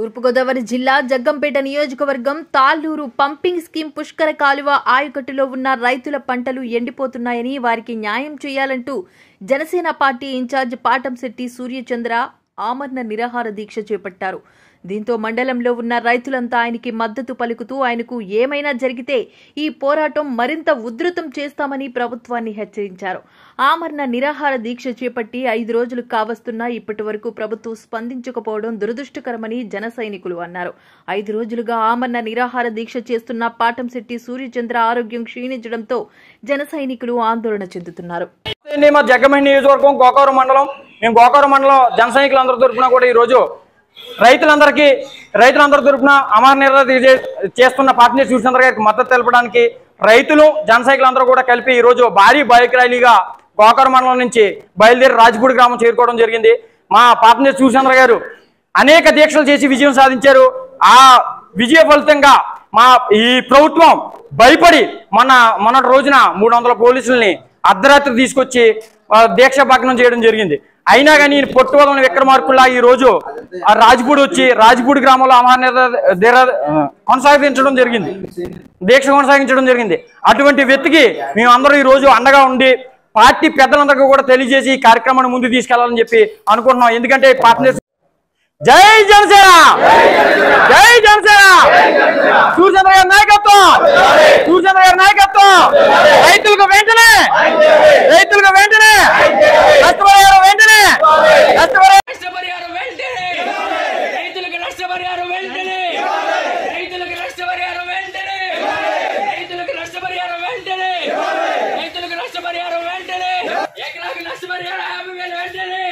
తూర్పుగోదావరి జిల్లా జగ్గంపేట నియోజకవర్గం Tallur pumping scheme పుష్కర కాలువ ఆయకట్టులో ఉన్న రైతుల పంటలు ఎండిపోతున్నాయని వారికి న్యాయం చేయాలంటూ జనసేన పార్టీ ఇన్ఛార్జ్ పాటంశెట్టి సూర్యచంద్ర ఆమరణ నిరాహార దీక్ష చేపట్టారు దీంతో మండలంలో ఉన్న రైతులంతా ఆయనకి మద్దతు పలుకుతూ ఆయనకు ఏమైనా జరిగితే ఈ పోరాటం మరింత ఉధృతం చేస్తామని ప్రభుత్వాన్ని హెచ్చరించారు ఆమరణ నిరాహార దీక్ష చేపట్టి ఐదు రోజులు కావస్తున్నా ఇప్పటి వరకు ప్రభుత్వం స్పందించకపోవడం దురదృష్టకరమని జన సైనికులు అన్నారు ఐదు రోజులుగా ఆమరణ నిరాహార దీక్ష చేస్తున్న పాటంశెట్టి సూర్యచంద్ర ఆరోగ్యం క్షీణించడంతో జన సైనికులు ఆందోళన చెందుతున్నారు అండి మా జగ్గమహి నియోజకవర్గం గోకావరం మండలం మేము గోకావరం మండలం జన సైనికులందరి తరఫున కూడా ఈ రోజు రైతులందరికీ రైతులందరి తరఫున అమర నిరాధి చేస్తున్న పార్టీ సూర్యచంద్ర గారికి మద్దతు తెలపడానికి రైతులు జన సైనికులందరూ కూడా కలిపి ఈ రోజు భారీ బైక్ ర్యాలీగా గోకావరం మండలం నుంచి బయలుదేరి రాజపూడి గ్రామం చేరుకోవడం జరిగింది మా పార్టీ సూర్యచంద్ర గారు అనేక దీక్షలు చేసి విజయం సాధించారు ఆ విజయ ఫలితంగా మా ఈ ప్రభుత్వం భయపడి మన మొన్నటి రోజున మూడు వందల పోలీసుల్ని అర్ధరాత్రి తీసుకొచ్చి ఆ, దీక్ష భగ్నం చేయడం జరిగింది అయినా కానీ ఈ పొట్టువదల విక్రమార్కుల్లా ఈ రోజు ఆ రాజపూడి వచ్చి రాజపూడి గ్రామంలో అమర కొనసాగించడం జరిగింది దీక్ష కొనసాగించడం జరిగింది అటువంటి వ్యక్తికి మేము అందరూ ఈ రోజు అండగా ఉండి పార్టీ పెద్దలందరికీ కూడా తెలియజేసి ఈ కార్యక్రమాన్ని ముందుకు తీసుకెళ్లాలని చెప్పి అనుకుంటున్నాం ఎందుకంటే పార్టీ జై జనసేన జై జనసేన సూర్యచంద్ర గారి నాయకత్వం సూర్యచంద్ర గారి నాయకత్వం రైతులకు వెంటనే రైతులకు వెంటనే నష్టపరిహారం వెంటనే నష్టపరిహారం నష్టపరిహారం వెంటనే రైతులకు నష్టపరిహారం వెంటనే రైతులకు నష్టపరిహారం వెంటనే రైతులకు నష్టపరిహారం వెంటనే రైతులకు నష్టపరిహారం వెంటనే ఎకరాకు నష్టపరిహారం యాభై వేలు వెంటనే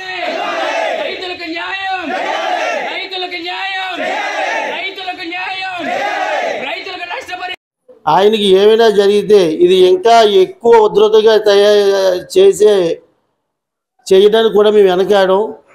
రైతులకు న్యాయం రైతులకు న్యాయం రైతులకు న్యాయం రైతులకు నష్టపరిహారం ఆయనకి ఏమైనా జరిగితే ఇది ఇంకా ఎక్కువ ఉధృతంగా తయారు చేసే చేయడానికి కూడా మేము వెనకాడం